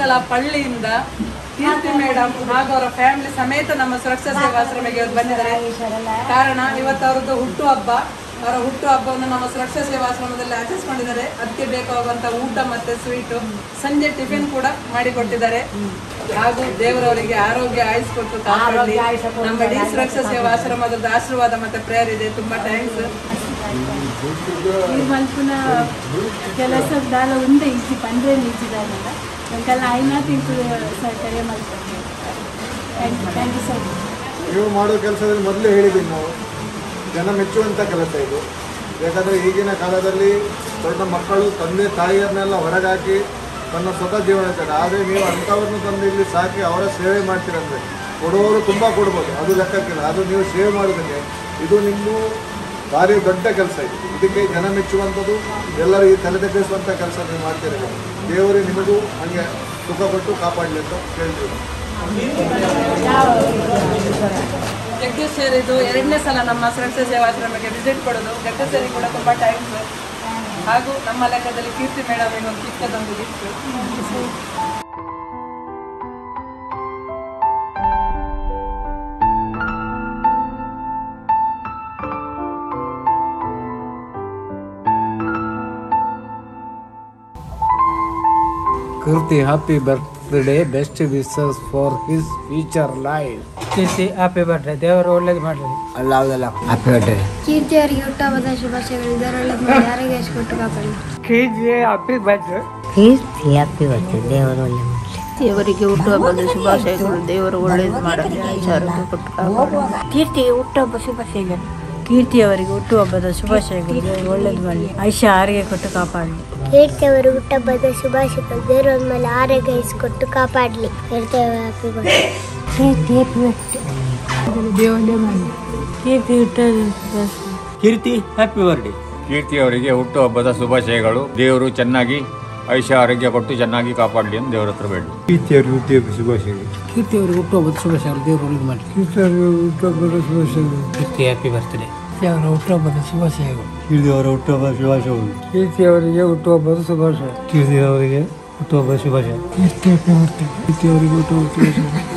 ಸಲ ಪಳ್ಳಿಯಿಂದ ಕೀರ್ತಿ ಮೇಡಮ್ ಹಾಗೂ ಅವರ ಫ್ಯಾಮಿಲಿ ಸಮೇತ ನಮ್ಮ ಸುರಕ್ಷಾ ಸೇವಾಶ್ರಮಕ್ಕೆ ಇವತ್ತು ಬಂದಿದ್ದಾರೆ ಕಾರಣ ಇವತ್ತು ಅವರದ್ದು ಹುಟ್ಟು ಹಬ್ಬ ಅವರ ಹುಟ್ಟು ಹಬ್ಬವನ್ನು ನಮ್ಮ ಸುರಕ್ಷಾ ಸೇವಾಶ್ರಮದಲ್ಲಿ ಆಚರಿಸಿಕೊಂಡಿದ್ದಾರೆ ಅದಕ್ಕೆ ಬೇಕಾಗುವಂತ ಊಟ ಮತ್ತೆ ಸ್ವೀಟು ಸಂಜೆ ಟಿಫಿನ್ ಕೂಡ ಮಾಡಿಕೊಟ್ಟಿದ್ದಾರೆ ಹಾಗೂ ದೇವರವರಿಗೆ ಆರೋಗ್ಯ ಆಯುಸ್ ಕೊಟ್ಟು ಕಾಪಾಡಲಿ ನಮ್ಮ ಡಿ ಸುರಕ್ಷಾ ಸೇವಾಶ್ರಮದ ಆಶೀರ್ವಾದ ಮತ್ತೆ ಪ್ರೇಯರ್ ಇದೆ ತುಂಬಾ ಥ್ಯಾಂಕ್ಸ್ ಈ ಮಲ್ಪುನ ಕೆಲಸದ ದಾಲ ಉಂಡೆ ಇಜ್ಜಿ ಪಂದ್ರೆ ಇಜ್ಜಿದಾನಲ್ಲ ನಂಗೆಲ್ಲ ಐನಾ ತಿಂತು ಕರೆ ಮಾಡ್ತಾರೆ thank you thank you sir ನೀವು ಮಾಡೋ ಕೆಲಸದಲ್ಲಿ ಮೊದಲೇ ಹೇಳಿದ್ದೀನಿ ನಾವು ಜನ ಮೆಚ್ಚುವಂಥ ಕೆಲಸ ಇದು ಯಾಕಂದರೆ ಈಗಿನ ಕಾಲದಲ್ಲಿ ದೊಡ್ಡ ಮಕ್ಕಳು ತಂದೆ ತಾಯಿಯರನ್ನೆಲ್ಲ ಹೊರಗಾಕಿ ತನ್ನ ಸ್ವತಃ ಜೀವನ ಇರ್ತಾರೆ ಆದರೆ ನೀವು ಅಂಥವ್ರನ್ನ ತಂದು ಇಲ್ಲಿ ಸಾಕಿ ಅವರ ಸೇವೆ ಮಾಡ್ತೀರಂದ್ರೆ ಕೊಡುವವರು ತುಂಬ ಕೊಡ್ಬೋದು ಅದು ಲೆಕ್ಕಕ್ಕಿಲ್ಲ ಅದು ನೀವು ಸೇವೆ ಮಾಡೋದಕ್ಕೆ ಇದು ನಿಮ್ಮ ಭಾರಿ ದೊಡ್ಡ ಕೆಲಸ ಇದು ಇದಕ್ಕೆ ಜನ ಮೆಚ್ಚುವಂಥದ್ದು ಎಲ್ಲರಿಗೂ ತಲೆ ತಗ್ಗಿಸುವಂಥ ಕೆಲಸ ನೀವು ಮಾಡ್ತೀರಿ ದೇವರು ನಿಮಗೂ ಹಾಗೆ ಸುಖ ಕೊಟ್ಟು ಕಾಪಾಡಲಿ ಅಂತ ಕೇಳ್ತೀವಿ ಜಗ್ಗೇಶ್ ಸರ್ ಇದು ಎರಡನೇ ಸಲ ನಮ್ಮ ಸುರಕ್ಷಾ ಸೇವಾಶ್ರಮಕ್ಕೆ ವಿಸಿಟ್ ಕೊಡೋದು ಜಗ್ಗೇಶ್ ಸರಿಗೆ ಕೂಡ ತುಂಬಾ ಥ್ಯಾಂಕ್ಸ್ ಹಾಗೂ ನಮ್ಮ ಲೆಕ್ಕದಲ್ಲಿ ಕೀರ್ತಿ ಮೇಡಮ್ ಒಂದು ಚಿಕ್ಕದೊಂದು gift Kirti, happy birthday. Best wishes for his future life. Kirti happy birthday ದೇವರು ಒಳ್ಳೇದು ಮಾಡಲಿ ಅಲ್ಲ ಹ್ಯಾಪಿ ಬರ್ಡೇ ಕೀರ್ತಿ ಅವರಿಗೆ ಹುಟ್ಟುಹಬ್ಬದ ಶುಭಾಶಯಗಳು ಇದರ ಒಳ್ಳೆದು ಮಾಡಿ ಆರೋಗ್ಯ ಕೊಟ್ಟು ಕಾಪಾಡಿ Kirti happy birthday Kirti happy birthday ದೇವರು ಒಳ್ಳೆ ಮಾಡಲಿ ದೇವರಿಗೆ ಹುಟ್ಟುಹಬ್ಬದ ಶುಭಾಶಯಗಳು ದೇವರು ಒಳ್ಳೇದು ಮಾಡಲಿ ಆಚಾರಕ್ಕೆ ಕೊಟ್ಟು ಕಾಪಾಡಲಿ. ಕೀರ್ತಿಗೆ ಹುಟ್ಟುಹಬ್ಬ ಶುಭಾಶಯಗಳು ಕೀರ್ತಿ ಅವರಿಗೆ ಹುಟ್ಟುಹಬ್ಬದ ಶುಭಾಶಯಗಳು ದೇವರು ಒಳ್ಳೇದು ಮಾಡಲಿ ಐಷ ಆರೋಗ್ಯ ಕೊಟ್ಟು ಕಾಪಾಡಲಿ ಕೀರ್ತಿ ಅವರು ಹುಟ್ಟುಹಬ್ಬದ ಶುಭಾಶಯಗಳು ದೇವರ ಮೇಲೆ ಆರೋಗ್ಯ ಕೊಟ್ಟು ಕಾಪಾಡಲಿ ಹೇಳ್ತೇವೆ ಹ್ಯಾಪಿ ಬರ್ಡೇ ಕೀರ್ತಿ ಹ್ಯಾಪಿ ಬರ್ತದೆ ಕೀರ್ತಿ ಹುಟ್ಟುಹಬ್ಬದ ಕೀರ್ತಿ ಹ್ಯಾಪಿ ಬರ್ಡೇ ಕೀರ್ತಿ ಅವರಿಗೆ ಹುಟ್ಟುಹಬ್ಬದ ಶುಭಾಶಯಗಳು ದೇವರು ಚೆನ್ನಾಗಿ ಐಷ ಆರೋಗ್ಯ ಕೊಟ್ಟು ಚೆನ್ನಾಗಿ ಕಾಪಾಡಲಿ ಅಂತ ದೇವರ ಹತ್ರ ಬೇಡಿ ಕೀರ್ತಿ ಅವರಿಗೆ ಹುಟ್ಟುಹಬ್ಬದ ಶುಭಾಶಯಗಳು ಕೀರ್ತಿ ಅವರಿಗೆ ಹುಟ್ಟುಹಬ್ಬದ ಶುಭಾಶಯಗಳು ದೇವರು ಒಳ್ಳೇದು ಮಾಡಲಿ ಕೀರ್ತಿ ಅವರಿಗೆ ಹುಟ್ಟುಹಬ್ಬದ ಶುಭಾಶಯಗಳು ಕೀರ್ತಿ ಹ್ಯಾಪಿ ಬರ್ತ್ಡೇ ದೇವರ ಹುಟ್ಟುಹಬ್ಬದ ಶುಭಾಶಯಗಳು ಕೀರ್ತಿ ಅವರ ಹುಟ್ಟುಹಬ್ಬದ ಶುಭಾಶಯಗಳು ಕೀರ್ತಿ ಅವರಿಗೆ ಹುಟ್ಟುಹಬ್ಬದ ಶುಭಾಶಯ ಕೀರ್ತಿ ಅವರಿಗೆ ಹುಟ್ಟುಹಬ್ಬದ ಶುಭಾಶಯ ಕೀರ್ತಿ ಹ್ಯಾಪಿ ಬರ್ತ್ಡೇ ಕೀರ್ತಿ ಅವರಿಗೆ ಹುಟ್ಟುಹಬ್ಬದ ಶುಭಾಶಯ